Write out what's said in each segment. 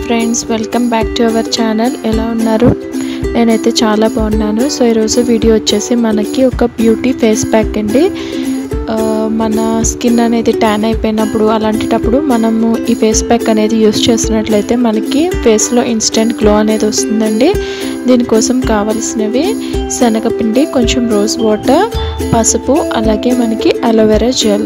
friends welcome back to our channel ఎలా ఉన్నారు నేనైతే చాలా బాగున్నాను సో ఈరోజు వీడియో వచ్చేసి మనకి ఒక బ్యూటీ ఫేస్ ప్యాక్ అండి ఆ, మన స్కిన్ అనేది ట్యాన్ అయిపోయినప్పుడు అలాంటిటప్పుడు మనము ఈ ఫేస్ ప్యాక్ అనేది యూస్ చేసినట్లయితే మనకి ఫేస్లో ఇన్స్టెంట్ గ్లో అనేది వస్తుందండి దీనికోసం కావలసినవి శనగపిండి కొంచెం రోజ్ వాటర్ పసుపు అలాగే మనకి అలోవెరా జెల్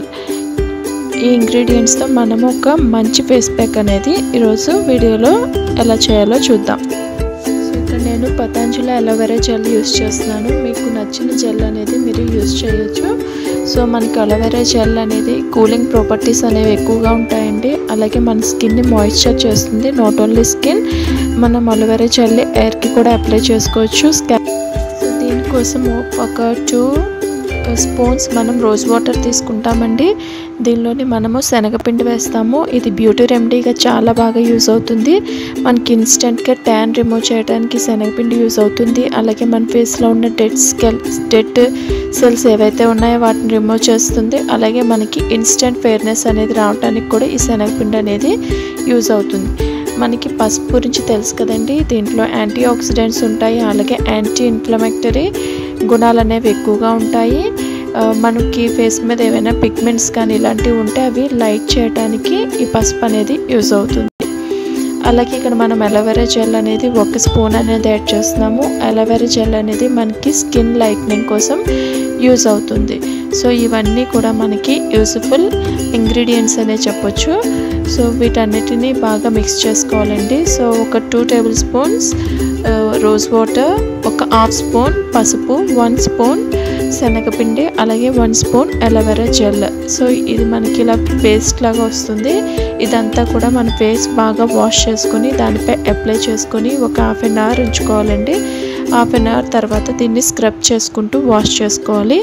ఈ ఇంగ్రీడియంట్స్తో మనం ఒక మంచి ఫేస్ ప్యాక్ అనేది ఈరోజు వీడియోలో ఎలా చేయాలో చూద్దాం సో ఇక్కడ నేను పతాంజలి అలోవెరా జెల్ యూస్ చేస్తున్నాను మీకు నచ్చిన జెల్ అనేది మీరు యూస్ చేయొచ్చు సో మనకి అలోవెరా జెల్ అనేది కూలింగ్ ప్రాపర్టీస్ అనేవి ఎక్కువగా ఉంటాయండి అలాగే మన స్కిన్ని మాయిశ్చర్ చేస్తుంది నాట్ ఓన్లీ స్కిన్ మనం అలోవెరా జెల్ ఎయిర్కి కూడా అప్లై చేసుకోవచ్చు స్కా సో దీనికోసం ఒక టూ స్పూన్స్ మనం రోజ్ వాటర్ తీసుకుంటామండి దీనిలోని మనము శనగపిండి వేస్తాము ఇది బ్యూటీ రెమెడీగా చాలా బాగా యూజ్ అవుతుంది మనకి ఇన్స్టెంట్గా ట్యాన్ రిమూవ్ చేయడానికి శనగపిండి యూజ్ అవుతుంది అలాగే మన ఫేస్లో ఉన్న డెడ్ స్కెల్ డెడ్ సెల్స్ ఏవైతే ఉన్నాయో వాటిని రిమూవ్ చేస్తుంది అలాగే మనకి ఇన్స్టెంట్ ఫెయిర్నెస్ అనేది రావడానికి కూడా ఈ శనగపిండి అనేది యూజ్ అవుతుంది మనకి పసుపు గురించి తెలుసు కదండి దీంట్లో యాంటీ ఆక్సిడెంట్స్ ఉంటాయి అలాగే యాంటీ ఇన్ఫ్లమేటరీ గుణాలు అనేవి ఎక్కువగా ఉంటాయి ఆ, మనకి ఫేస్ మీద ఏవైనా పిగ్మెంట్స్ కానీ ఇలాంటివి ఉంటే అవి లైట్ చేయడానికి ఈ పసుపు అనేది యూజ్ అవుతుంది అలాగే ఇక్కడ మనం అలోవెరా జెల్ అనేది ఒక స్పూన్ అనేది యాడ్ చేస్తున్నాము అలోవెరా జెల్ అనేది మనకి స్కిన్ లైట్నింగ్ కోసం యూజ్ అవుతుంది సో ఇవన్నీ కూడా మనకి యూజ్ఫుల్ ఇంగ్రీడియంట్స్ అనే చెప్పొచ్చు సో వీటన్నిటిని బాగా మిక్స్ చేసుకోవాలండి సో ఒక two tablespoons rose water ఒక హాఫ్ స్పూన్ పసుపు వన్ స్పూన్ శనగపిండి అలాగే one spoon aloe vera gel so ఇది మనకి ఇలా పేస్ట్ లాగా వస్తుంది ఇదంతా కూడా మన ఫేస్ బాగా వాష్ చేసుకొని దానిపై అప్లై చేసుకొని ఒక హాఫ్ అన్ అవర్ ఉంచుకోవాలండి హాఫ్ అన్ అవర్ తర్వాత దీన్ని స్క్రబ్ చేసుకుంటూ వాష్ చేసుకోవాలి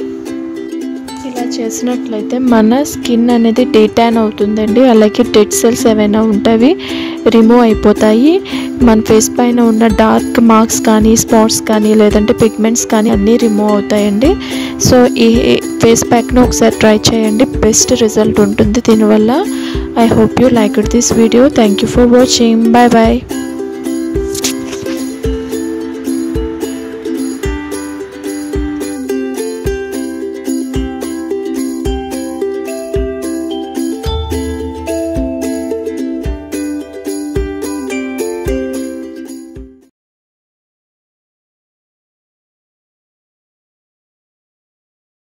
ఇలా చేసినట్లయితే మన స్కిన్ అనేది డేటాన్ అవుతుందండి అలాగే డెడ్ సెల్స్ ఏవైనా ఉంటవి రిమూవ్ అయిపోతాయి మన ఫేస్ పైన ఉన్న డార్క్ మార్క్స్ కానీ స్పాట్స్ కానీ లేదంటే పిగ్మెంట్స్ కానీ అన్నీ రిమూవ్ అవుతాయండి సో ఈ ఫేస్ ప్యాక్ను ఒకసారి ట్రై చేయండి బెస్ట్ రిజల్ట్ ఉంటుంది దీనివల్ల I hope you like this video thank you for watching bye bye